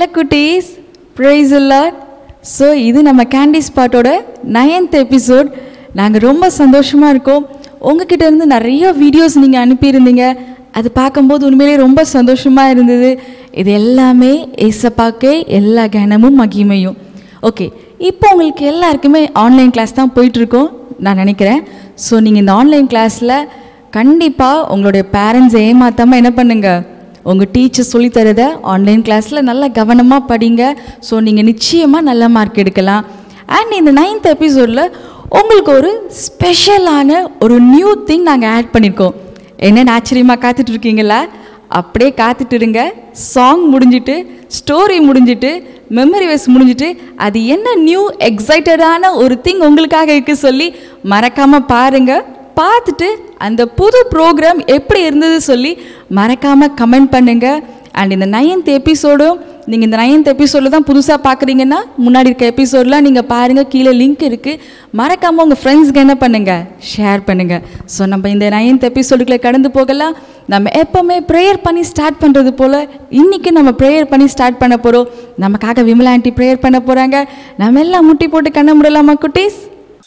குட்டீஸ் price lot so இது நம்ம கேண்டி ஸ்பாட்டோட நைன்த் எபிசோட் நாங்கள் ரொம்ப சந்தோஷமாக இருக்கோம் உங்ககிட்ட இருந்து நிறைய வீடியோஸ் நீங்கள் அனுப்பியிருந்தீங்க அது பார்க்கும்போது உண்மையிலேயே ரொம்ப சந்தோஷமாக இருந்தது இது எல்லாமே ஏசப்பாக்கே எல்லா கனமும் மகிமையும் ஓகே இப்போ உங்களுக்கு எல்லாருக்குமே ஆன்லைன் கிளாஸ் தான் போயிட்டுருக்கோம் நான் நினைக்கிறேன் ஸோ நீங்கள் இந்த ஆன்லைன் கிளாஸில் கண்டிப்பாக உங்களுடைய பேரண்ட்ஸ் ஏமாத்தாமல் என்ன பண்ணுங்கள் உங்கள் டீச்சர் சொல்லித்தரதை ஆன்லைன் கிளாஸில் நல்லா கவனமாக படிங்க ஸோ நீங்கள் நிச்சயமாக நல்ல மார்க் எடுக்கலாம் அண்ட் இந்த நைன்த் எபிசோடில் உங்களுக்கு ஒரு ஸ்பெஷலான ஒரு நியூ திங் நாங்கள் ஆட் பண்ணியிருக்கோம் என்னென்னு ஆச்சரியமாக காத்துட்டு இருக்கீங்களா அப்படியே காத்துட்டு இருங்க சாங் முடிஞ்சிட்டு ஸ்டோரி முடிஞ்சிட்டு மெமரி வைஸ் முடிஞ்சிட்டு அது என்ன நியூ எக்ஸைட்டடான ஒரு திங் உங்களுக்காக இருக்கு சொல்லி மறக்காமல் பாருங்கள் பார்த்துட்டு அந்த புது ப்ரோக்ராம் எப்படி இருந்தது சொல்லி மறக்காமல் கமெண்ட் பண்ணுங்கள் அண்ட் இந்த நைன்த் எபிசோடும் நீங்கள் இந்த நைன்த் எபிசோடில் தான் புதுசாக பார்க்குறீங்கன்னா முன்னாடி இருக்க எபிசோடெலாம் நீங்கள் பாருங்கள் கீழே லிங்க் இருக்குது மறக்காமல் உங்கள் ஃப்ரெண்ட்ஸ்க்கு என்ன பண்ணுங்கள் ஷேர் பண்ணுங்கள் ஸோ நம்ம இந்த நைன்த் எபிசோடுக்குள்ளே கடந்து போகலாம் நம்ம எப்போவுமே ப்ரேயர் பண்ணி ஸ்டார்ட் பண்ணுறது போல் இன்றைக்கி நம்ம ப்ரேயர் பண்ணி ஸ்டார்ட் பண்ண போகிறோம் நமக்காக விமலா ஆண்டி ப்ரேயர் பண்ண போகிறாங்க நம்ம எல்லாம் முட்டி போட்டு கண்ண முடலாமா குட்டீஸ்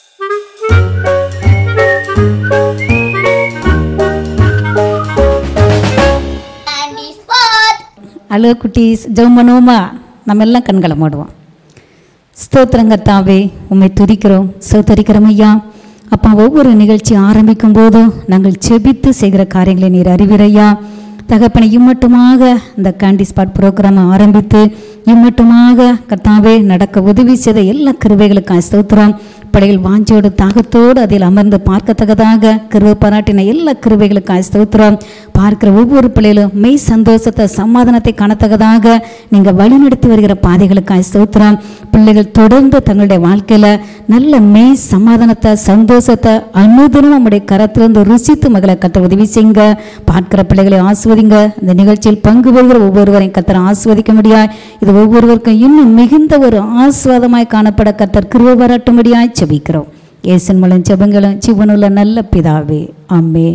Candy spot. ஹலோ குட்டீஸ் ஜெபம் பண்ணுவோமா நம்ம எல்லாம் கண்களை மூடுவோம் ஸ்தோத்திரங்கத்தாவே உம்மை துதிக்கிறோம் ஸ்தோத்தரிக்கிறோம் ஐயா அப்பா ஒவ்வொரு நிகழ்ச்சி ஆரம்பிக்கும் போதும் நாங்கள் செபித்து செய்கிற காரியங்களை நீர் அறிவிறையா தகப்பனை இம்மட்டுமாக இந்த கேண்டி ஸ்பாட் ப்ரோக்ராமை ஆரம்பித்து இம்மட்டுமாக கர்த்தாவே நடக்க உதவி செய்த எல்லா கிருபைகளுக்காக ஸ்தோத்திரம் பிள்ளைகள் வாஞ்சோடு தாகத்தோடு அதில் அமர்ந்து பார்க்கத்தக்கதாக கிருபை பாராட்டின எல்லா கிருபைகளுக்காக ஸ்தோத்திரம் பார்க்கிற ஒவ்வொரு பிள்ளைகளும் மெய் சந்தோஷத்தை சமாதானத்தை காணத்தக்கதாக நீங்கள் வழிநடத்தி வருகிற பாதைகளுக்காக ஸ்தோத்திரம் பிள்ளைகள் தொடர்ந்து தங்களுடைய வாழ்க்கையில் நல்ல மெய் சமாதானத்தை சந்தோஷத்தை அனுதினம் நம்முடைய கரத்திலிருந்து ருசித்து மகளை கத்த உதவி செய்யுங்க பார்க்கிற பிள்ளைகளை ஆஸ்வதிங்க இந்த நிகழ்ச்சியில் பங்கு பெறுகிற ஒவ்வொருவரையும் கத்தரை ஆஸ்வதிக்க முடியாது இது ஒவ்வொருவருக்கும் இன்னும் மிகுந்த ஒரு ஆஸ்வாதமாய் காணப்பட கத்தர் கிருபை பாராட்டும்படியாய் செபிக்கிறோம் ஏசன் மூலம் செபங்களும் சிவனுள்ள நல்ல பிதாவே ஆமே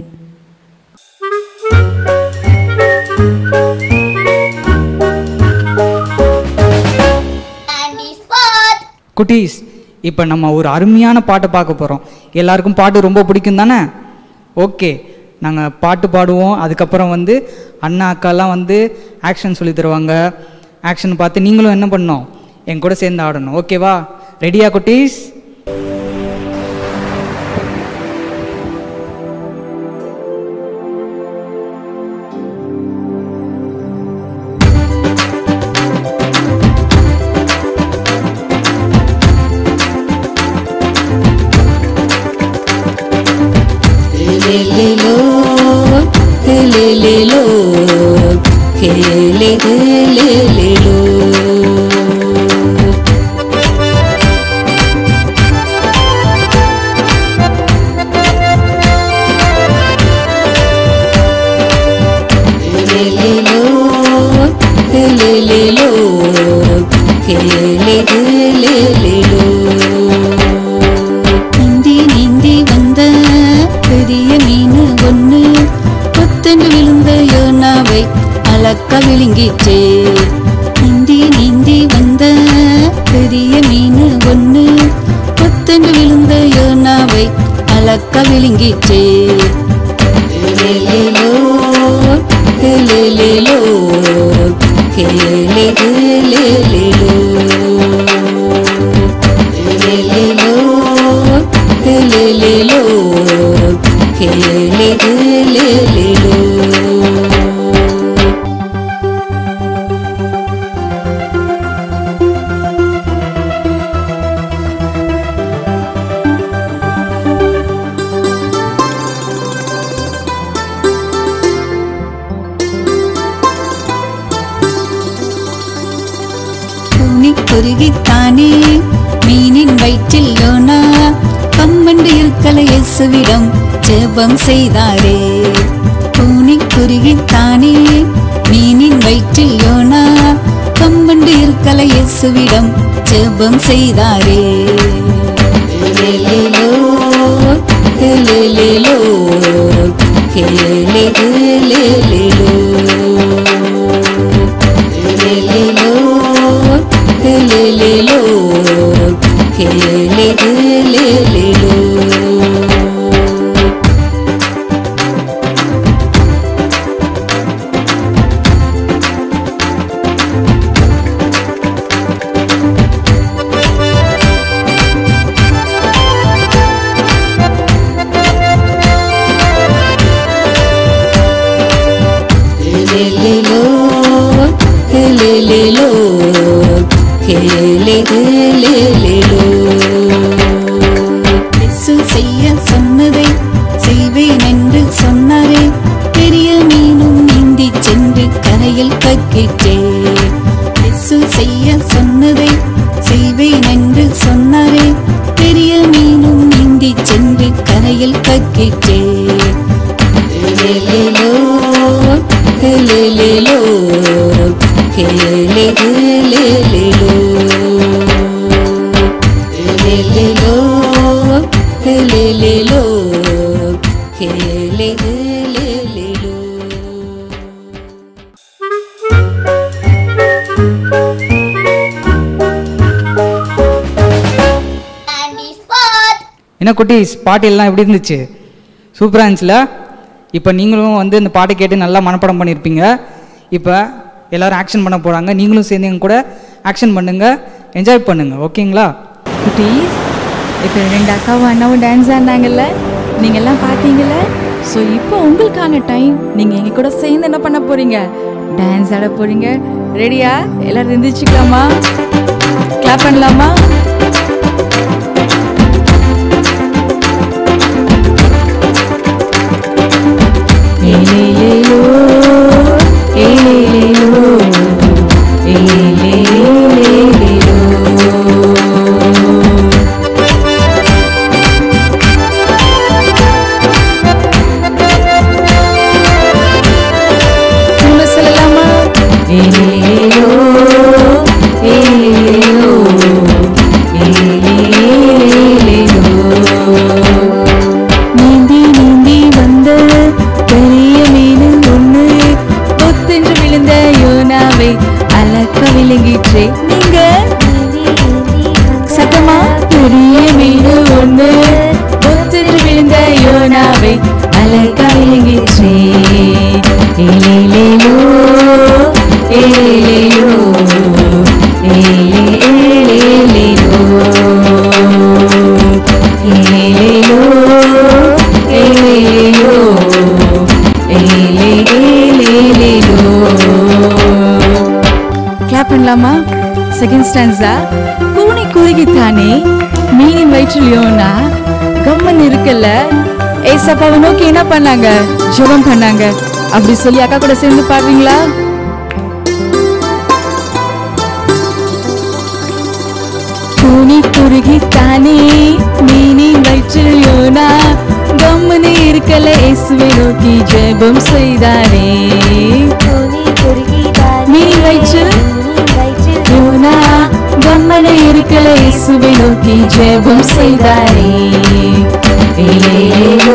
Candy spot. குட்டீஸ் இப்போ நம்ம ஒரு அருமையான பாட்டை பார்க்க போகிறோம் எல்லாருக்கும் பாட்டு ரொம்ப பிடிக்கும் தானே ஓகே நாங்கள் பாட்டு பாடுவோம் அதுக்கப்புறம் வந்து அண்ணா அக்காலாம் வந்து ஆக்ஷன் சொல்லி தருவாங்க ஆக்ஷன் பார்த்து நீங்களும் என்ன பண்ணணும் என் கூட சேர்ந்து ஆடணும் ஓகேவா ரெடியா குட்டீஸ் Helelelo, helelelo, hele, helelelo. Helelelo, helelelo, hele, helelelo. நீந்தி நீந்தி வந்த பெரிய மீன் ஒண்ணு கொத்தண்டு விழுந்த யோனாவை அலக்க விழுங்கிச்சே நீந்தி நீந்தி வந்த பெரிய மீன் ஒண்ணு கொத்தண்டு விழுந்த யோனாவை அலக்க விழுங்கிச்சே ஹேலேலோ ஹேலேலேலோ ஹேலே ஹேலேலேலோ ஹேலேலேலோ ஹேலேலேலோ ஹேலே ஹேலேலேலோ துணி குறுகித்தானே மீனின் வயிற்றில் யோனா கம்மண்டு இருக்கல இயேசுவிடம் ஜெபம் செய்தாரே துணி குறுகித்தானே மீனின் வயிற்றில் யோனா கம்மண்டு இருக்கல இயேசுவிடம் ஜெபம் செய்தாரே ஹேலேலேலோ, ஹேலேலேலோ, ஹேலே ஹேலேலேலோ. Helelelo, ஏலே ஏலேலேலோ Helelelo, helelelo, hele, helelelo. இயேசு செய்ய சொன்னதை செய்வேன் என்று சொன்னாரே பெரிய மீனும் நீந்தி சென்று கரையில் கக்கிற்றே இயேசு செய்ய சொன்னதை செய்வேன் என்று சொன்னாரே பெரிய மீனும் நீந்தி சென்று கரையில் கக்கிற்றே Helelelo, helelelo, hele, helelelo. Helelelo, helelelo, hele, helelelo. Candy spot. என்ன குட்டீஸ் பாட்டு எல்லாம் எப்படி இருந்துச்சு சூப்பராக இருந்துச்சுல இப்போ நீங்களும் வந்து இந்த பாட்டை கேட்டு நல்லா மனப்பாடம் பண்ணியிருப்பீங்க இப்போ எல்லாரும் ஆக்ஷன் பண்ண போகிறாங்க நீங்களும் சேர்ந்து எங்க கூட ஆக்ஷன் பண்ணுங்க என்ஜாய் பண்ணுங்க ஓகேங்களா குட்டீஸ் இப்போ ரெண்டு அக்காவும் அண்ணாவும் டான்ஸ் ஆடினாங்கல்ல நீங்கள் எல்லாம் பார்த்தீங்கல்ல ஸோ இப்போ உங்களுக்கான டைம் நீங்கள் எங்க கூட சேர்ந்து என்ன பண்ண போறீங்க டான்ஸ் ஆட போறீங்க ரெடியா எல்லாரும் எந்திரிச்சுக்கலாமா கிளாப் பண்ணலாமா ஏலேலேலோ, ஏலேலேலோ, ஏலேலேலேலோ. திரும்ப சொல்லலாமா ஏலேலோ, ஏலேலோ, ஏலேலேலோ. நீந்தி நீந்தி வந்த பெரிய மீனு ஒண்ணு ஒத்தென்று விழுந்த யோனாவை அலக்க விழுங்கிற்றே நீங்க சத்தமா பெரிய மீனு ஒண்ணு ஒத்தென்று விழுந்த யோனாவை அலக்க விழுங்கிற்றே ஏலேலேலோ ஏலேலேலோ ஏலே ஏலேலேலோ ஏலேலோ ஏலேலோ ஏலே ஏலேலேலோ கிளாப் பண்ணலாமா செகண்ட் ஸ்டான்ஸா கூனி குறுகித்தானே மீனின் வயிற்றில் யோனா கம்மன் இருக்கல்ல ஏசப்பாவை நோக்கி என்ன பண்ணாங்க ஜெபம் பண்ணாங்க அப்படி சொல்லி அக்கா கூட சேர்ந்து பாடுறீங்களா கூனி குறுகித்தானே மீனின் வயிற்றில் யோனா கம்மனு இருக்கல இயேசுவை நோக்கி ஜெபம் செய்தானே மீனின் வயிற்றில் யோனா கம்மனு இருக்கல இயேசுவை நோக்கி ஜெபம் செய்தானே ஏலேலோ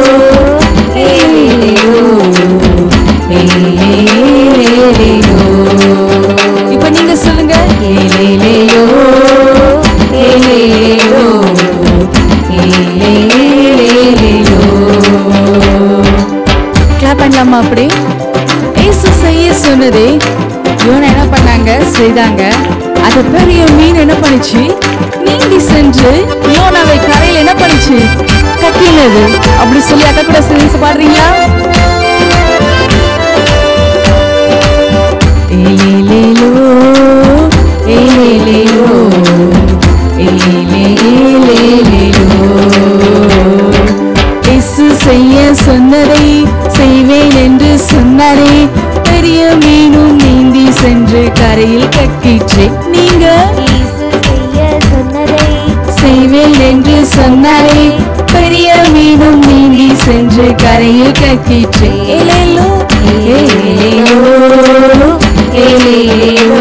ஏலேலோ ஏலேலேலோ இப்போ நீங்க சொல்லுங்க ஏலேலேலோ ஏலேலேலோ ஏலேலேலோ கிளாப் பண்ணலாமா அப்படி ஏசு செய்ய சொன்னதே யோனா என்ன பண்ணாங்க செய்தாங்க அது பெரிய மீன் என்ன பண்ணுச்சு நீந்தி சென்று யோனாவை கரையில் என்ன பண்ணுச்சு கட்டினது அப்படி சொல்லி அக்கா கூட சேர்ந்து பாடுறீங்களா ஏலேலேலோ ஏலேலேலோ ஏலேலேலேலோ இயேசு செய்ய சொன்னதை செய்வேன் என்று சொன்னாரே பெரிய மீனும் நீந்தி சென்று கரையில் கக்கிற்றே நீங்க செய்வேன் என்று சொன்னாரே பெரிய மீனும் நீந்தி சென்று கரையில் கக்கிற்றே ஏலேலோ ஏலேலோ ஏலேலோ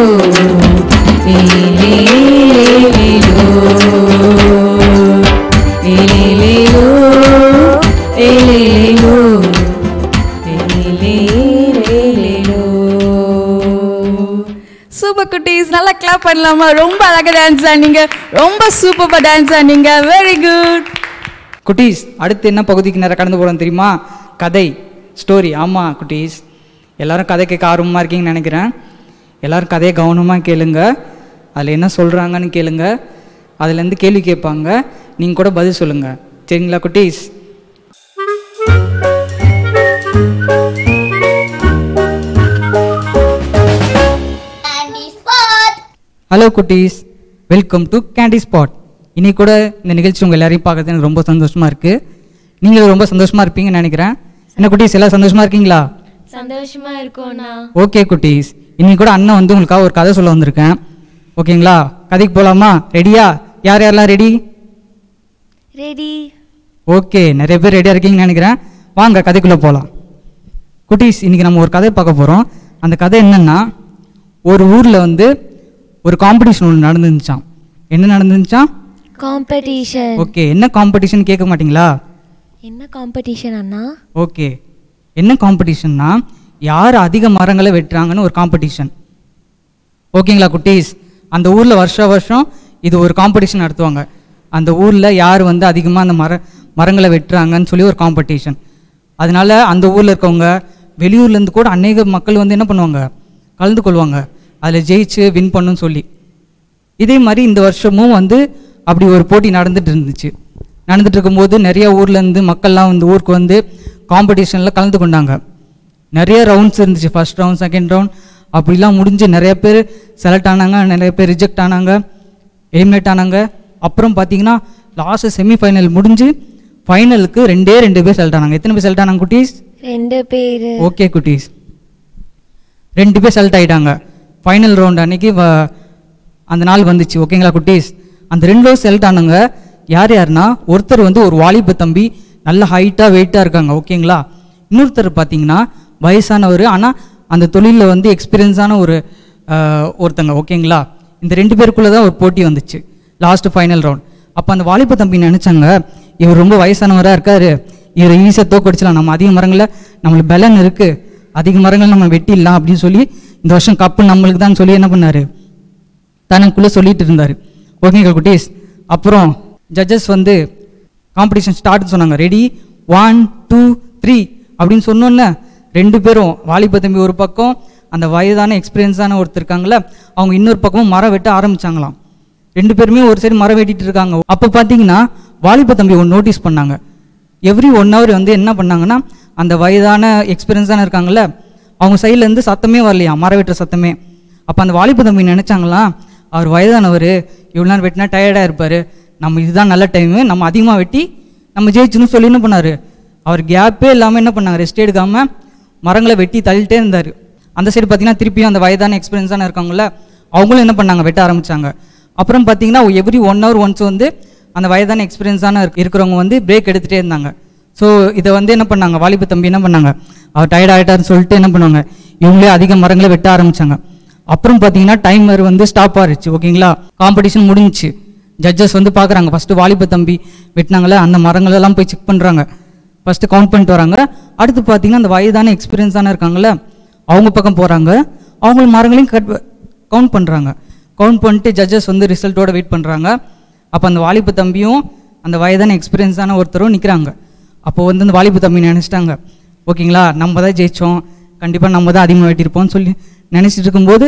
ஏலேலேலோ ஏலேலேலோ ஏலேலேலோ ஏலேலேலோ சூப்பர் குட்டீஸ் நல்லா கிளாப் கிளாப் பண்ணலாமா ரொம்ப அழகா டான்ஸ் ஆனீங்க ரொம்ப சூப்பராக டான்ஸ் ஆனீங்க வெரி குட் குட்டீஸ் அடுத்து என்ன பகுதிக்கு நேரம் கடந்து போகிறோம் தெரியுமா கதை ஸ்டோரி ஆமாம் குட்டீஸ் எல்லாரும் கதை கேட்க ஆர்வமாக இருக்கீங்கன்னு நினைக்கிறேன் எல்லாரும் கதையை கவனமாக கேளுங்க அதில் என்ன சொல்கிறாங்கன்னு கேளுங்க அதுலேருந்து கேள்வி கேட்பாங்க நீங்கள் கூட பதில் சொல்லுங்கள் சரிங்களா குட்டீஸ் Candy spot. ஹலோ குட்டீஸ் வெல்கம் டு கேண்டி ஸ்பாட் இன்னைக்கு கூட இந்த நிகழ்ச்சி உங்கள் எல்லாரையும் பார்க்கறது எனக்கு ரொம்ப சந்தோஷமாக இருக்குது நீங்களும் ரொம்ப சந்தோஷமாக இருப்பீங்கன்னு நினைக்கிறேன் என்ன குட்டீஸ் எல்லாம் சந்தோஷமாக இருக்கீங்களா சந்தோஷமா இருக்கோண்ணா ஓகே குட்டீஸ் இன்னைக்கு கூட அண்ணன் வந்து உங்களுக்காக ஒரு கதை சொல்ல வந்திருக்கேன் ஓகேங்களா கதைக்கு போகலாமா ரெடியா யார் யாரெல்லாம் ரெடி ரெடி ஓகே நிறைய பேர் ரெடியாக இருக்கீங்கன்னு நினைக்கிறேன் வாங்க கதைக்குள்ளே போகலாம் குட்டீஸ் இன்னைக்கு நம்ம ஒரு கதை பார்க்க போகிறோம் அந்த கதை என்னன்னா ஒரு ஊரில் வந்து ஒரு காம்படிஷன் ஒன்று நடந்துருந்துச்சாம் என்ன நடந்துருந்துச்சாம் காம்படிஷன் ஓகே என்ன காம்படிஷன் கேட்க மாட்டீங்களா என்ன காம்படிஷன் அண்ணா ஓகே என்ன காம்படிஷன்னா யார் அதிக மரங்களை வெட்டுறாங்கன்னு ஒரு காம்படிஷன் ஓகேங்களா குட்டீஸ் அந்த ஊரில் வருஷ வருஷம் இது ஒரு காம்படிஷன் நடத்துவாங்க அந்த ஊரில் யார் வந்து அதிகமாக அந்த மர மரங்களை வெட்டுறாங்கன்னு சொல்லி ஒரு காம்படிஷன் அதனால அந்த ஊரில் இருக்கவங்க வெளியூர்லேருந்து கூட அநேக மக்கள் வந்து என்ன பண்ணுவாங்க கலந்து கொள்வாங்க அதில் ஜெயிச்சு வின் பண்ணுன்னு சொல்லி இதே மாதிரி இந்த வருஷமும் வந்து அப்படி ஒரு போட்டி நடந்துட்டு இருந்துச்சு நடந்துட்டு இருக்கும்போது நிறைய ஊர்லேருந்து மக்கள்லாம் வந்து ஊருக்கு வந்து காம்படிஷனில் கலந்து கொண்டாங்க நிறைய ரவுண்ட்ஸ் இருந்துச்சு ஃபர்ஸ்ட் ரவுண்ட் செகண்ட் ரவுண்ட் அப்படிலாம் முடிஞ்சு நிறைய பேர் செலக்ட் ஆனாங்க நிறைய பேர் ரிஜெக்ட் ஆனாங்க எலிமினேட் ஆனாங்க அப்புறம் பார்த்தீங்கன்னா லாஸ்ட் செமிஃபைனல் முடிஞ்சு ஃபைனலுக்கு ரெண்டே ரெண்டு பேர் செலக்ட் ஆனாங்க எத்தனை பேர் செலக்ட் ஆனாங்க குட்டீஸ் ரெண்டு பேரு ஓகே குட்டீஸ் ரெண்டு பேர் செலக்ட் ஆயிட்டாங்க ஃபைனல் ரவுண்ட் அன்னைக்கு வ- அந்த நாள் வந்துச்சு ஓகேங்களா குட்டீஸ் அந்த ரெண்டு பேரும் செலக்ட் ஆனவங்க யார் யாருன்னா ஒருத்தர் வந்து ஒரு வாலிப தம்பி நல்ல ஹைட்டாக வெயிட்டாக இருக்காங்க ஓகேங்களா இன்னொருத்தர் பார்த்தீங்கன்னா வயசானவர் ஆனால் அந்த தொழிலில் வந்து எக்ஸ்பீரியன்ஸான ஒரு அஹ், ஒருத்தங்க ஓகேங்களா இந்த ரெண்டு பேருக்குள்ளே தான் ஒரு போட்டி வந்துச்சு லாஸ்ட் ஃபைனல் ரவுண்ட் அப்போ அந்த வாலிப தம்பி நினச்சாங்க இவர் ரொம்ப வயசானவராக இருக்காரு இவர் ஈஸியாக தோக்கடிச்சலாம் நம்ம அதிக மரங்களில் நம்மளுக்கு பலன் இருக்குது அதிக மரங்கள் நம்ம வெட்டிடலாம் அப்படின்னு சொல்லி இந்த வருஷம் கப்பு நம்மளுக்கு தான் சொல்லி என்ன பண்ணாரு தனக்குள்ளே சொல்லிட்டு இருந்தார் ஓகேங்க குட்டீஸ் அப்புறம் ஜட்ஜஸ் வந்து காம்படிஷன் ஸ்டார்ட்னு சொன்னாங்க ரெடி ஒன் டூ த்ரீ அப்படின்னு சொன்னோன்னே ரெண்டு பேரும் வாலிப தம்பி ஒரு பக்கம் அந்த வயதான எக்ஸ்பீரியன்ஸான ஒருத்தர் இருக்காங்களே அவங்க இன்னொரு பக்கமும் மரம் வெட்ட ஆரம்பிச்சாங்களாம் ரெண்டு பேருமே ஒரு சைடு மரம் வெட்டிட்டு இருக்காங்க அப்போ பார்த்தீங்கன்னா வாலிப தம்பி ஒன்று நோட்டீஸ் பண்ணாங்க எவ்ரி ஒன் ஹவர் வந்து என்ன பண்ணாங்கன்னா அந்த வயதான எக்ஸ்பீரியன்ஸான இருக்காங்கல்ல அவங்க சைட்லேருந்து சத்தமே வரலையா மரம் வெட்டுற சத்தமே அப்போ அந்த வாலிப தம்பி நினச்சாங்களாம் அவர் வயதானவர் இவ்வளோ நேரம் வெட்டினா டயர்டாக இருப்பார் நம்ம இதுதான் நல்ல டைமு நம்ம அதிகமாக வெட்டி நம்ம ஜெயிச்சுன்னு சொல்லி என்ன பண்ணார் அவர் கேப்பே இல்லாமல் என்ன பண்ணாங்க ரெஸ்ட் எடுக்காமல் மரங்களை வெட்டி தள்ளிட்டே இருந்தார் அந்த சைடு பார்த்தீங்கன்னா திருப்பியும் அந்த வயதான எக்ஸ்பீரியன்ஸான இருக்காங்கல்ல அவங்களும் என்ன பண்ணாங்க வெட்ட ஆரம்பிச்சாங்க அப்புறம் பார்த்தீங்கன்னா எவ்ரி ஒன் ஹவர் ஒன்ஸ் வந்து அந்த வயதான எக்ஸ்பீரியன்ஸான இருக்கிறவங்க வந்து பிரேக் எடுத்துகிட்டே இருந்தாங்க ஸோ இதை வந்து என்ன பண்ணாங்க வாலிப தம்பி என்ன பண்ணாங்க அவர் டயர்ட் ஆகிட்டாருன்னு சொல்லிட்டு என்ன பண்ணுவாங்க இவங்களே அதிக மரங்களை வெட்ட ஆரம்பிச்சாங்க அப்புறம் பார்த்தீங்கன்னா டைமர் வந்து ஸ்டாப் ஆயிருச்சு ஓகேங்களா காம்படிஷன் முடிஞ்சுச்சு ஜட்ஜஸ் வந்து பார்க்குறாங்க ஃபஸ்ட்டு வாலிப தம்பி வெட்டினாங்களே அந்த மரங்களெல்லாம் போய் செக் பண்ணுறாங்க ஃபஸ்ட்டு கவுண்ட் பண்ணிட்டு வராங்க அடுத்து பார்த்தீங்கன்னா அந்த வயதான எக்ஸ்பீரியன்ஸான இருக்காங்கல்ல அவங்க பக்கம் போகிறாங்க அவங்க மரங்களையும் கட் கவுண்ட் பண்ணுறாங்க கவுண்ட் பண்ணிட்டு ஜட்ஜஸ் வந்து ரிசல்ட்டோட வெயிட் பண்ணுறாங்க அப்போ அந்த வாலிப தம்பியும் அந்த வயதான எக்ஸ்பீரியன்ஸான ஒருத்தரும் நிற்கிறாங்க அப்போ வந்து அந்த வாலிப தம்பி நினச்சிட்டாங்க ஓகேங்களா நம்ம தான் ஜெயித்தோம் கண்டிப்பாக நம்ம தான் அதிகமாக வெட்டியிருப்போம்னு சொல்லி நினச்சிட்டு இருக்கும்போது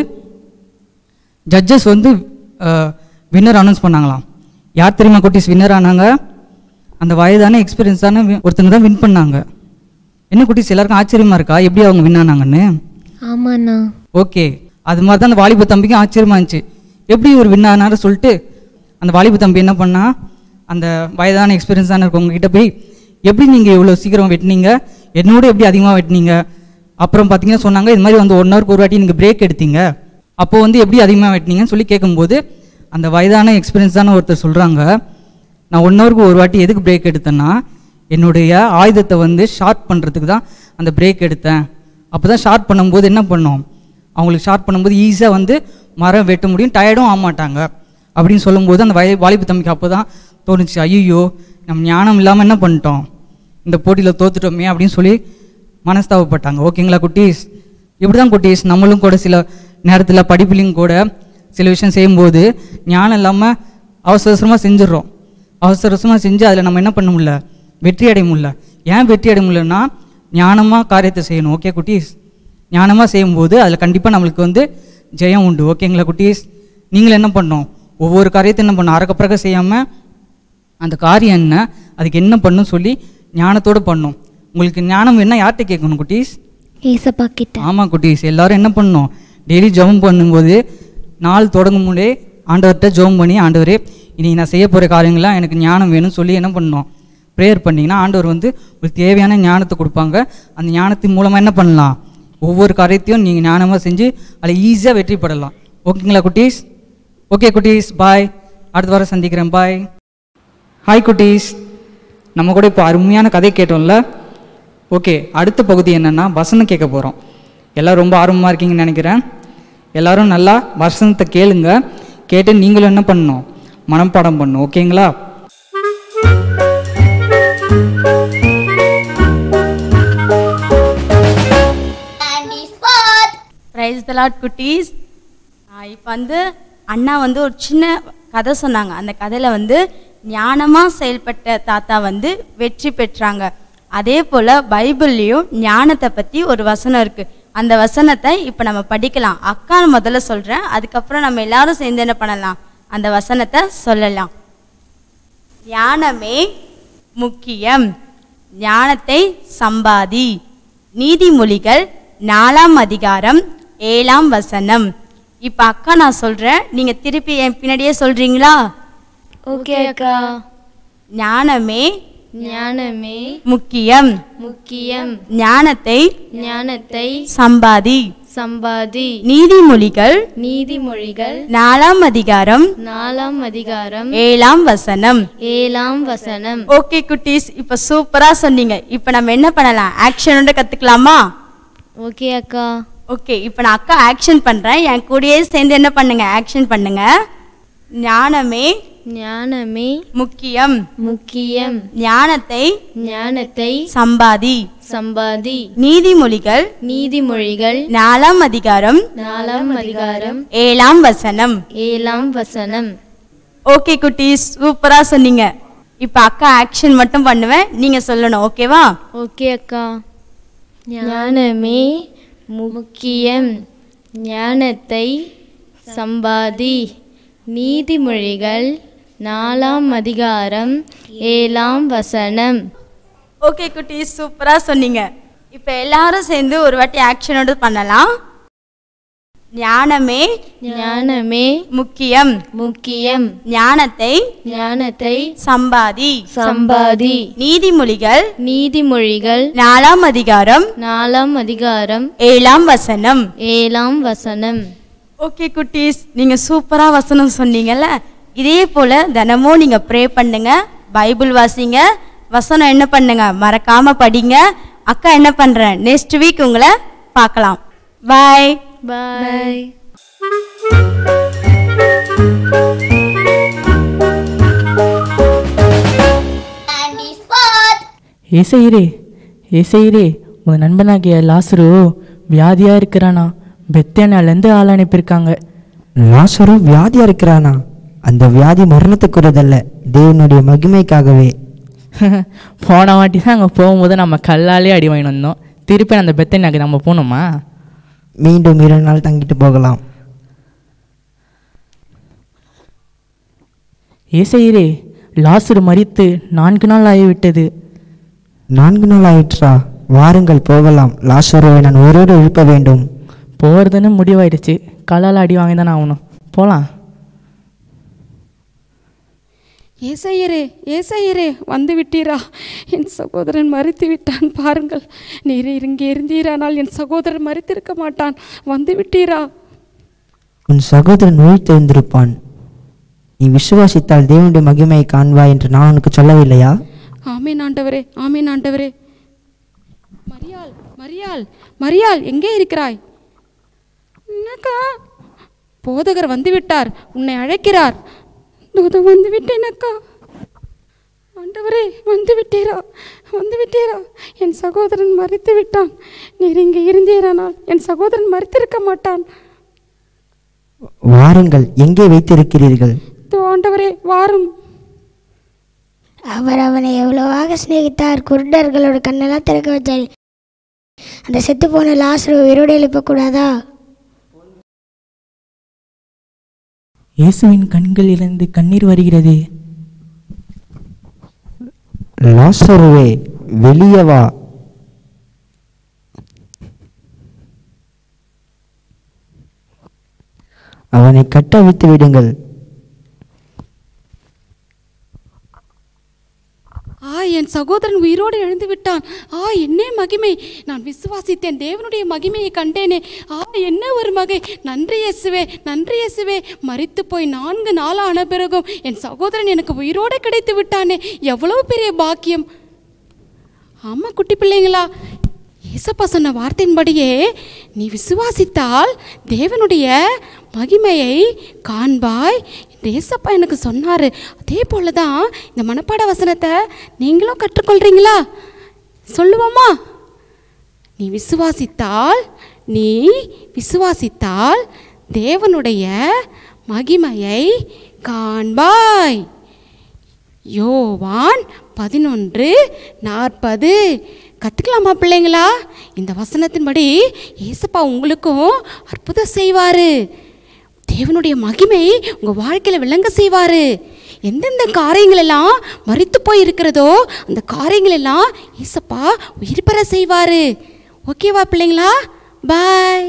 ஜட்ஜஸ் வந்து வின்னர் அனௌன்ஸ் பண்ணாங்களாம் யார் தெரியுமா குட்டீஸ் வின்னர் ஆனாங்க அந்த வயதான எக்ஸ்பீரியன்ஸான ஒருத்தங்க தான் வின் பண்ணாங்க என்ன குட்டீஸ் எல்லாருக்கும் ஆச்சரியமா இருக்கா எப்படி அவங்க வின் ஆனாங்கன்னு ஆமாண்ணா ஓகே அது மாதிரி தான் அந்த வாலிப தம்பிக்கும் ஆச்சரியமா இருந்துச்சு எப்படி ஒரு வின் ஆனாரு சொல்லிட்டு அந்த வாலிப தம்பி என்ன பண்ணா அந்த வயதான எக்ஸ்பீரியன்ஸான இருக்கவங்க கிட்ட போய் எப்படி நீங்கள் இவ்வளோ சீக்கிரம் வெட்டினீங்க என்னோட எப்படி அதிகமாக வெட்டினீங்க அப்புறம் பார்த்தீங்கன்னா சொன்னாங்க இது மாதிரி வந்து ஒன் ஹவருக்கு ஒரு வாட்டி நீங்கள் பிரேக் எடுத்தீங்க அப்போ வந்து எப்படி அதிகமாக வெட்டினீங்கன்னு சொல்லி கேட்கும்போது அந்த வயதான எக்ஸ்பீரியன்ஸான ஒருத்தர் சொல்கிறாங்க நான் ஒன் ஹவருக்கு ஒரு வாட்டி எதுக்கு பிரேக் எடுத்தேன்னா என்னுடைய ஆயுதத்தை வந்து ஷார்ப் பண்ணுறதுக்கு தான் அந்த பிரேக் எடுத்தேன் அப்போ தான் ஷார்ப் பண்ணும்போது என்ன பண்ணோம் அவங்களுக்கு ஷார்ப் பண்ணும்போது ஈஸியாக வந்து மரம் வெட்ட முடியும் டயர்டும் ஆக மாட்டாங்க அப்படின்னு சொல்லும்போது அந்த வய வாலிபு தம்பிக்கு அப்போ தான் தோணுச்சு ஐயோ நம்ம ஞானம் இல்லாமல் என்ன பண்ணிட்டோம் இந்த போட்டியில் தோத்துட்டோமே அப்படின்னு சொல்லி மனஸ்தாபப்பட்டாங்க ஓகேங்களா குட்டீஸ் இப்படி தான் குட்டீஸ் நம்மளும் கூட சில நேரத்தில் படிப்புலையும் கூட சில விஷயம் செய்யும்போது ஞானம் இல்லாமல் அவசர அவசரமாக செஞ்சிடுறோம் அவசர அவசரமாக செஞ்சு அதில் நம்ம என்ன பண்ண முடியல வெற்றி அடைய முடியல ஏன் வெற்றி அடைய முடியலன்னா ஞானமாக காரியத்தை செய்யணும் ஓகே குட்டீஸ் ஞானமாக செய்யும்போது அதில் கண்டிப்பாக நம்மளுக்கு வந்து ஜெயம் உண்டு ஓகேங்களா குட்டீஸ் நீங்களும் என்ன பண்ணணும் ஒவ்வொரு காரியத்தையும் என்ன பண்ணணும் அறக்கப்புறக்க செய்யாமல் அந்த காரியம் என்ன அதுக்கு என்ன பண்ணும் சொல்லி ஞானத்தோடு பண்ணும் உங்களுக்கு ஞானம் என்ன யார்கிட்ட கேட்கணும் குட்டீஸ் ஏசப்பா கிட்ட ஆமாம் குட்டீஸ் எல்லாரும் என்ன பண்ணணும் டெய்லி ஜெபம் பண்ணும்போது நாள் தொடங்கும் முன்னே ஆண்டவர்கிட்ட ஜெபம் பண்ணி ஆண்டவரே இன்னைக்கு நான் செய்ய போகிற காரியங்கள்லாம் எனக்கு ஞானம் வேணும்னு சொல்லி என்ன பண்ணணும் ப்ரேயர் பண்ணிங்கன்னா ஆண்டவர் வந்து உங்களுக்கு தேவையான ஞானத்தை கொடுப்பாங்க அந்த ஞானத்தின் மூலமாக என்ன பண்ணலாம் ஒவ்வொரு காரியத்தையும் நீங்கள் ஞானமாக செஞ்சு அதில் ஈஸியாக வெற்றி பெறலாம் ஓகேங்களா குட்டீஸ் ஓகே குட்டீஸ் பாய் அடுத்த வாரம் சந்திக்கிறேன் பாய் ஹாய் குட்டீஸ் நம்ம கூட இப்போ அருமையான கதை கேட்டோம்ல ஓகே அடுத்த பகுதி என்னன்னா வசனம் கேட்க போகிறோம் எல்லோரும் ரொம்ப ஆர்வமாக இருக்கீங்கன்னு நினைக்கிறேன் எல்லாரும் நல்லா வசனத்தை கேளுங்க கேட்டு நீங்களும் என்ன பண்ணணும் மனப்பாடம் பண்ணணும் ஓகேங்களா Candy spot. Rise the lot குட்டீஸ் இப்போ வந்து அண்ணா வந்து ஒரு சின்ன கதை சொன்னாங்க அந்த கதையில் வந்து ஞானமாக செயல்பட்ட தாத்தா வந்து வெற்றி பெற்றாங்க அதே போல் பைபிள்லேயும் ஞானத்தை பற்றி ஒரு வசனம் இருக்குது அந்த வசனத்தை இப்போ நம்ம படிக்கலாம் அக்கா முதல்ல சொல்கிறேன் அதுக்கப்புறம் நம்ம எல்லாரும் சேர்ந்து என்ன பண்ணலாம் அந்த வசனத்தை சொல்லலாம் ஞானமே முக்கியம் ஞானத்தை சம்பாதி நீதிமொழிகள் நாலாம் அதிகாரம் ஏழாம் வசனம் இப்போ அக்கா நான் சொல்கிறேன் நீங்கள் திருப்பி என் பின்னாடியே சொல்கிறீங்களா ஓகே அக்கா ஞானமே ஞானமே முக்கியம் முக்கியம் ஞானத்தை ஞானத்தை சம்பாதி சம்பாதி நீதிமொழிகள் நீதிமொழிகள் நாலாம் அதிகாரம் நாலாம் அதிகாரம் ஏழாம் வசனம் ஏழாம் வசனம் ஓகே குட்டீஸ் இப்போ சூப்பராக சொன்னீங்க இப்போ நம்ம என்ன பண்ணலாம் ஆக்ஷனோட கற்றுக்கலாமா ஓகே அக்கா ஓகே இப்போ நான் அக்கா ஆக்ஷன் பண்ணுறேன் என் கூடயே சேர்ந்து என்ன பண்ணுங்க ஆக்ஷன் பண்ணுங்க ஞானமே ஞானமே முக்கியம் முக்கியம் ஞானத்தை ஞானத்தை சம்பாதி சம்பாதி நீதிமொழிகள் நீதிமொழிகள் நாலாம் அதிகாரம் நாலாம் அதிகாரம் ஏழாம் வசனம் ஏழாம் வசனம் ஓகே குட்டீஸ் சூப்பராக சொன்னீங்க இப்போ அக்கா ஆக்ஷன் மட்டும் பண்ணுவேன் நீங்கள் சொல்லணும் ஓகேவா ஓகே அக்கா ஞானமே முக்கியம் ஞானத்தை சம்பாதி நீதிமொழிகள் நாலாம் அதிகாரம் ஏழாம் வசனம் ஓகே குட்டீஸ் சூப்பராக சொன்னீங்க இப்போ எல்லாரும் சேர்ந்து ஒரு வாட்டி ஆக்ஷனோட பண்ணலாம் ஞானமே ஞானமே முக்கியம் முக்கியம் ஞானத்தை ஞானத்தை சம்பாதி சம்பாதி நீதிமொழிகள் நீதிமொழிகள் நாலாம் அதிகாரம் நாலாம் அதிகாரம் ஏழாம் வசனம் ஏழாம் வசனம் ஓகே குட்டீஸ் நீங்கள் சூப்பராக வசனம் சொன்னீங்கல்ல இதே போல் தினமும் நீங்கள் ப்ரே பண்ணுங்க பைபிள் வாசிங்க வசனம் என்ன பண்ணுங்க மறக்காம படிங்க அக்கா என்ன பண்ணுறேன் நெக்ஸ்ட் வீக் உங்களை பார்க்கலாம் பாய் பாய் Candy spot. ஏசையரே ஏசையரே உன் நண்பனாகிய லாசரு வியாதியாக இருக்கிறானா பெத்தேனாலேருந்து ஆள் அனுப்பியிருக்காங்க லாசரும் வியாதியா இருக்கிறானா அந்த வியாதி மரணத்துக்குரியதல்ல தேவனுடைய மகிமைக்காகவே போன வாட்டி தான் அங்கே போகும்போது நம்ம கல்லாலே அடி வாங்கிட்டு வந்தோம் திருப்பி அந்த பெத்தேனாக்கு நம்ம போகணுமா மீண்டும் இரு நாள் தங்கிட்டு போகலாம் ஏசையரே லாசரு மறித்து நான்கு நாள் ஆகிவிட்டது நான்கு நாள் ஆயிற்றா வாருங்கள் போகலாம் லாசருவை நான் ஒருவரை எழுப்ப வேண்டும் போகிறதுன்னு முடிவாயிடுச்சு கல்லால் அடி வாங்கி தானே ஆகணும் போகலாம் ஏசையரே ஏசையரே வந்து விட்டீரா என் சகோதரன் மறித்து விட்டான் பாருங்கள் நீர் இங்கே இருந்தீரானால் என் சகோதரன் மறித்திருக்க மாட்டான் வந்து விட்டீரா உன் சகோதரன் உயிர்த்தெழுந்திருப்பான் நீ விசுவாசித்தால் தேவனுடைய மகிமையை காண்பாய் என்று நான் உனக்கு சொல்லவில்லையா ஆமீன் ஆண்டவரே ஆமீன் ஆண்டவரே மரியாள் மரியாள் மரியாள் எங்கே இருக்கிறாய் என்னக்கா போதகர் வந்து விட்டார் உன்னை அழைக்கிறார் தூது வந்து விட்டேன் அக்கா ஆண்டவரே வந்து விட்டீரா வந்து விட்டீரா என் சகோதரன் மறித்து விட்டான் நீர் இங்கே இருந்தீரானால் என் சகோதரன் மறித்திருக்க மாட்டான் வாருங்கள் எங்கே வைத்திருக்கிறீர்கள் இதோ ஆண்டவரே வாரும் அவர் அவனை எவ்வளவாக சிநேகித்தார் குருடர்களோட கண்ணெல்லாம் திறக்க வச்சார் அந்த செத்து போன லாசரு உயிரோடு எழுப்பக்கூடாதா இயேசுவின் கண்களிலிருந்து கண்ணீர் வருகிறது லாசருவே வெளியே வா அவனை கட்ட விட்டு விடுங்கள் ஆ என் சகோதரன் உயிரோடு எழுந்து விட்டான் ஆ என்ன மகிமை நான் விசுவாசித்தேன் தேவனுடைய மகிமையை கண்டேனே ஆ என்ன ஒரு மகை நன்றி இயேசுவே நன்றி இயேசுவே மரித்து போய் நான்கு நாள் ஆன பிறகும் என் சகோதரன் எனக்கு உயிரோடு கிடைத்து விட்டானே எவ்வளவு பெரிய பாக்கியம் ஆமா குட்டி பிள்ளைங்களா ஏசப்பா சொன்ன வார்த்தையின்படியே நீ விசுவாசித்தால் தேவனுடைய மகிமையை காண்பாய் என்று ஏசப்பா எனக்கு சொன்னார் அதே போல தான் இந்த மனப்பாட வசனத்தை நீங்களும் கற்றுக்கொள்கிறீங்களா சொல்லுவோமா நீ விசுவாசித்தால் நீ விசுவாசித்தால் தேவனுடைய மகிமையை காண்பாய் யோவான் பதினொன்று நாற்பது கற்றுக்கலாமா பிள்ளைங்களா இந்த வசனத்தின்படி ஏசப்பா உங்களுக்கும் அற்புதம் செய்வார் தேவனுடைய மகிமை உங்கள் வாழ்க்கையில் விளங்க செய்வார் எந்தெந்த காரியங்கள் எல்லாம் மறித்து போய் இருக்கிறதோ அந்த காரியங்கள் எல்லாம் ஏசப்பா உயிர் பெற செய்வார் ஓகேவா பிள்ளைங்களா பாய்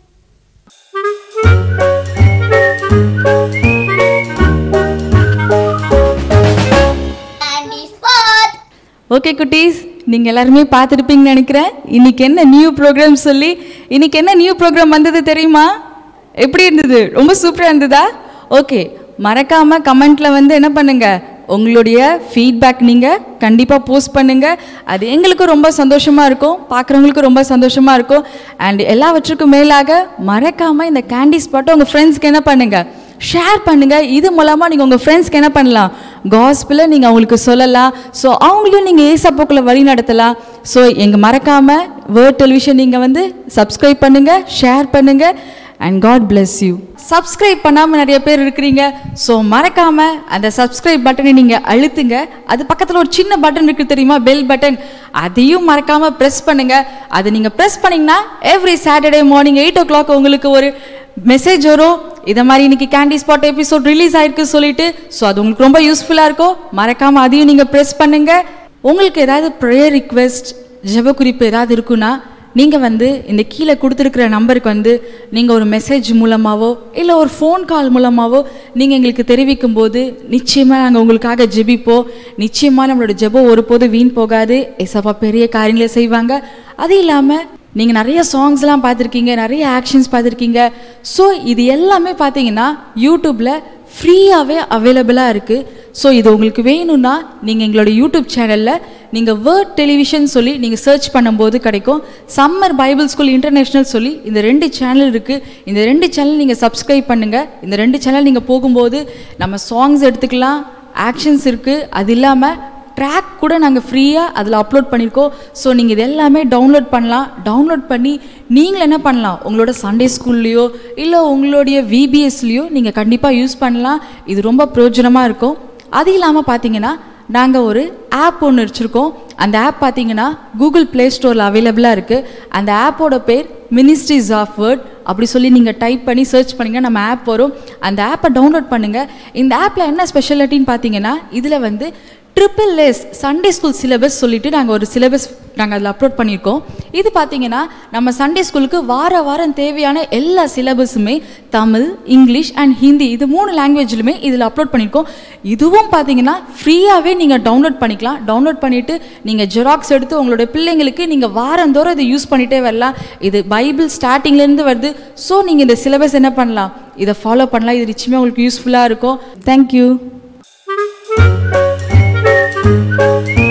Candy spot. ஓகே குட்டீஸ் நீங்கள் எல்லாருமே பார்த்துருப்பீங்கன்னு நினைக்கிறேன் இன்னைக்கு என்ன நியூ ப்ரோக்ராம் சொல்லி இன்னைக்கு என்ன நியூ ப்ரோக்ராம் வந்தது தெரியுமா எப்படி இருந்தது ரொம்ப சூப்பராக இருந்ததா ஓகே மறக்காம கமெண்ட்ல வந்து என்ன பண்ணுங்க உங்களுடைய ஃபீட்பேக் நீங்கள் கண்டிப்பாக போஸ்ட் பண்ணுங்க அது எங்களுக்கும் ரொம்ப சந்தோஷமாக இருக்கும் பார்க்குறவங்களுக்கும் ரொம்ப சந்தோஷமாக இருக்கும் அண்ட் எல்லாவற்றுக்கும் மேலாக மறக்காமல் இந்த கேண்டி ஸ்பாட்டை உங்கள் ஃப்ரெண்ட்ஸ்க்கு என்ன பண்ணுங்க ஷேர் பண்ணுங்க இது மூலமாக நீங்கள் உங்கள் ஃப்ரெண்ட்ஸ்க்கு என்ன பண்ணலாம் காஸ்பிளை நீங்கள் அவங்களுக்கு சொல்லலாம் ஸோ அவங்களையும் நீங்கள் ஏசப்போக்கில் வழி நடத்தலாம் ஸோ எங்கள் மறக்காமல் வேர்ட் டெலிவிஷன் நீங்கள் வந்து சப்ஸ்கிரைப் பண்ணுங்கள் ஷேர் பண்ணுங்கள் and god bless you subscribe பண்ணாமல் நிறைய பேர் இருக்கிறீங்க ஸோ மறக்காமல் அந்த சப்ஸ்கிரைப் பட்டனை நீங்கள் அழுத்துங்க அது பக்கத்தில் ஒரு சின்ன பட்டன் இருக்குது தெரியுமா பெல் பட்டன் அதையும் மறக்காமல் ப்ரெஸ் பண்ணுங்கள் அதை நீங்கள் ப்ரெஸ் பண்ணிங்கன்னா every Saturday morning eight o'clock உங்களுக்கு ஒரு மெசேஜ் வரும் இதை மாதிரி இன்னைக்கு கேண்டி ஸ்பாட் எபிசோட் ரிலீஸ் ஆயிருக்கு சொல்லிட்டு ஸோ அது உங்களுக்கு ரொம்ப யூஸ்ஃபுல்லாக இருக்கும் மறக்காமல் அதையும் நீங்கள் ப்ரெஸ் பண்ணுங்க உங்களுக்கு ஏதாவது ப்ரேயர் ரிக்வெஸ்ட் ஜெப குறிப்பு ஏதாவது இருக்குன்னா நீங்கள் வந்து இந்த கீழே கொடுத்துருக்குற நம்பருக்கு வந்து நீங்கள் ஒரு மெசேஜ் மூலமாகவோ இல்லை ஒரு ஃபோன் கால் மூலமாகவோ நீங்கள் எங்களுக்கு தெரிவிக்கும் போது நிச்சயமாக நாங்கள் உங்களுக்காக ஜெபிப்போம் நிச்சயமாக நம்மளோட ஜெபம் ஒருபோதும் வீண் போகாது எசப்பா பெரிய காரியங்களை செய்வாங்க அது இல்லாமல் நீங்கள் நிறைய சாங்ஸ்லாம் பார்த்துருக்கீங்க நிறைய ஆக்ஷன்ஸ் பார்த்துருக்கீங்க ஸோ இது எல்லாமே பார்த்தீங்கன்னா யூடியூப்பில் ஃப்ரீயாகவே அவைலபிளாக இருக்குது ஸோ இது உங்களுக்கு வேணும்னா நீங்கள் எங்களோட யூடியூப் சேனலில் நீங்கள் வேர்ட் டெலிவிஷன் சொல்லி நீங்கள் சர்ச் பண்ணும்போது கிடைக்கும் சம்மர் பைபிள் ஸ்கூல் இன்டர்நேஷ்னல் சொல்லி இந்த ரெண்டு சேனல் இருக்குது இந்த ரெண்டு சேனல் நீங்கள் சப்ஸ்கிரைப் பண்ணுங்கள் இந்த ரெண்டு சேனல் நீங்கள் போகும்போது நம்ம சாங்ஸ் எடுத்துக்கலாம் ஆக்ஷன்ஸ் இருக்குது அது இல்லாமல் ட்ராக் கூட நாங்கள் ஃப்ரீயாக அதில் அப்லோட் பண்ணியிருக்கோம் ஸோ நீங்கள் இது எல்லாமே டவுன்லோட் பண்ணலாம் டவுன்லோட் பண்ணி நீங்கள் என்ன பண்ணலாம் உங்களோட சண்டே ஸ்கூல்லையோ இல்லை உங்களுடைய விபிஎஸ்லேயோ நீங்கள் கண்டிப்பாக யூஸ் பண்ணலாம் இது ரொம்ப பிரயோஜனமாக இருக்கும் அது இல்லாமல் பார்த்தீங்கன்னா நாங்கள் ஒரு ஆப் ஒன்று வச்சுருக்கோம் அந்த ஆப் பார்த்தீங்கன்னா கூகுள் ப்ளே ஸ்டோரில் அவைலபிளாக இருக்குது அந்த ஆப்போட பேர் மினிஸ்ட்ரிஸ் ஆஃப் வேர்ட் அப்படி சொல்லி நீங்கள் டைப் பண்ணி சர்ச் பண்ணிங்கன்னா நம்ம ஆப் வரும் அந்த ஆப்பை டவுன்லோட் பண்ணுங்கள் இந்த ஆப்பில் என்ன ஸ்பெஷாலிட்டின்னு பார்த்தீங்கன்னா இதில் வந்து triple S Sunday school syllabus சொல்லிட்டு நாங்கள் ஒரு சிலபஸ் நாங்கள் அதில் அப்லோட் பண்ணியிருக்கோம் இது பார்த்தீங்கன்னா நம்ம சண்டே ஸ்கூலுக்கு வார வாரம் தேவையான எல்லா சிலபஸுமே தமிழ் இங்கிலீஷ் அண்ட் ஹிந்தி இது மூணு லாங்குவேஜ்லுமே இதில் அப்லோட் பண்ணியிருக்கோம் இதுவும் பார்த்தீங்கன்னா ஃப்ரீயாகவே நீங்கள் டவுன்லோட் பண்ணிக்கலாம் டவுன்லோட் பண்ணிவிட்டு நீங்கள் ஜெராக்ஸ் எடுத்து உங்களுடைய பிள்ளைங்களுக்கு நீங்கள் வாரந்தோறும் இதை யூஸ் பண்ணிகிட்டே வரலாம் இது பைபிள் ஸ்டார்டிங்லேருந்து வருது ஸோ நீங்கள் இந்த சிலபஸ் என்ன பண்ணலாம் இதை ஃபாலோ பண்ணலாம் இது நிச்சயமாக உங்களுக்கு யூஸ்ஃபுல்லாக இருக்கும் தேங்க்யூ